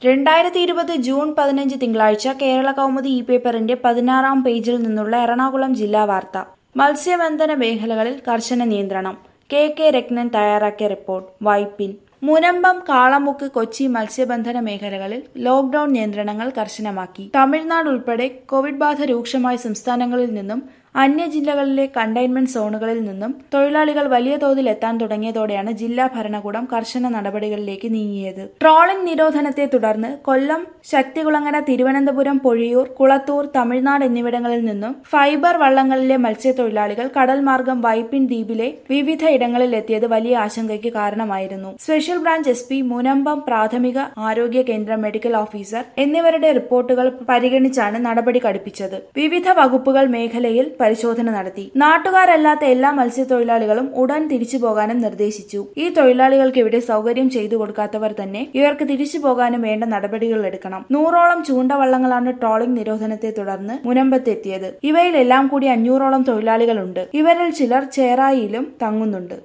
രണ്ടായിരത്തി ഇരുപത് ജൂൺ പതിനഞ്ച് തിങ്കളാഴ്ച കേരള കൗമുദി ഇ പേപ്പറിന്റെ പതിനാറാം പേജിൽ നിന്നുള്ള എറണാകുളം ജില്ലാ വാർത്ത മത്സ്യബന്ധന മേഖലകളിൽ കർശന നിയന്ത്രണം കെ കെ രത്നൻ തയ്യാറാക്കിയ റിപ്പോർട്ട് വൈപ്പിൻ മുനമ്പം കാളമുക്ക് കൊച്ചി മത്സ്യബന്ധന മേഖലകളിൽ ലോക്ഡൌൺ നിയന്ത്രണങ്ങൾ കർശനമാക്കി തമിഴ്നാട് ഉൾപ്പെടെ കോവിഡ് ബാധ രൂക്ഷമായ സംസ്ഥാനങ്ങളിൽ നിന്നും അന്യ ജില്ലകളിലെ കണ്ടെയ്ൻമെന്റ് സോണുകളിൽ നിന്നും തൊഴിലാളികൾ വലിയ തോതിൽ എത്താൻ തുടങ്ങിയതോടെയാണ് ജില്ലാ ഭരണകൂടം കർശന നടപടികളിലേക്ക് നീങ്ങിയത് ട്രോളിംഗ് നിരോധനത്തെ തുടർന്ന് കൊല്ലം ശക്തികുളങ്ങര തിരുവനന്തപുരം പൊഴിയൂർ കുളത്തൂർ തമിഴ്നാട് എന്നിവിടങ്ങളിൽ നിന്നും ഫൈബർ വള്ളങ്ങളിലെ മത്സ്യത്തൊഴിലാളികൾ കടൽ മാർഗം വൈപ്പിൻ ദ്വീപിലെ വിവിധ ഇടങ്ങളിൽ എത്തിയത് വലിയ ആശങ്കയ്ക്ക് കാരണമായിരുന്നു special branch S P Munambam പ്രാഥമിക ആരോഗ്യ കേന്ദ്ര മെഡിക്കൽ ഓഫീസർ എന്നിവരുടെ റിപ്പോർട്ടുകൾ പരിഗണിച്ചാണ് നടപടി കടുപ്പിച്ചത് വിവിധ വകുപ്പുകൾ മേഖലയിൽ പരിശോധന നടത്തി നാട്ടുകാരല്ലാത്ത എല്ലാ മത്സ്യത്തൊഴിലാളികളും ഉടൻ തിരിച്ചു പോകാനും നിർദ്ദേശിച്ചു ഈ തൊഴിലാളികൾക്ക് ഇവിടെ സൗകര്യം ചെയ്തു കൊടുക്കാത്തവർ തന്നെ ഇവർക്ക് തിരിച്ചു പോകാനും വേണ്ട നടപടികൾ എടുക്കണം നൂറോളം ചൂണ്ടവള്ളങ്ങളാണ് ട്രോളിംഗ് നിരോധനത്തെ തുടർന്ന് മുനമ്പത്തെത്തിയത് ഇവയിലെല്ലാം കൂടി അഞ്ഞൂറോളം തൊഴിലാളികളുണ്ട് ഇവരിൽ ചിലർ ചേറായിയിലും തങ്ങുന്നുണ്ട്